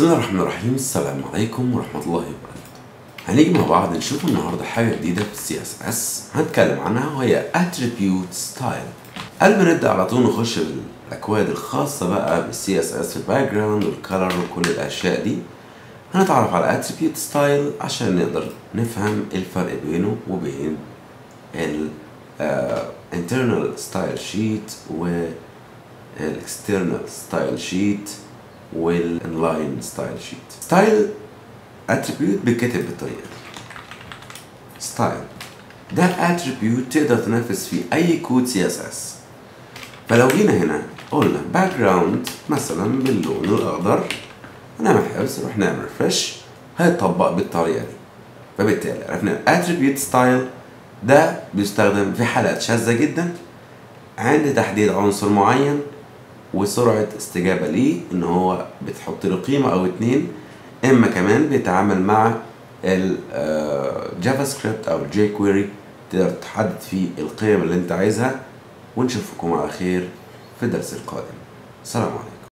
بسم الله الرحمن الرحيم السلام عليكم ورحمة الله وبركاته هنيجي مع بعض نشوف النهاردة حاجة جديدة في السي اس اس هنتكلم عنها وهي attribute style قبل ما نبدأ على طول نخش في الأكواد الخاصة بقى بالسي اس اس في الباك جراوند والكالر وكل الأشياء دي هنتعرف على attribute style عشان نقدر نفهم الفرق بينه وبين ال uh, internal style sheet و الاكسترنال ستايل شيت والانلاين ستايل شيت ستايل اتريبيوت بيتكتب بالطريقه دي ستايل ده اتريبيوت تقدر تنفذ فيه اي كود سي اس اس فلو جينا هنا قلنا باك جراوند مثلا باللون الاخضر هنعمل حفظ نروح نعمل ريفرش هيطبق بالطريقه دي فبالتالي عرفنا الاتريبيوت ستايل ده بيستخدم في حالات شاذه جدا عند تحديد عنصر معين وسرعة استجابة ليه ان هو بتحط له قيمة او اتنين اما كمان بيتعامل مع الجافا سكريبت او الجي كويري تقدر تحدد فيه القيم اللي انت عايزها ونشوفكم على خير في الدرس القادم سلام عليكم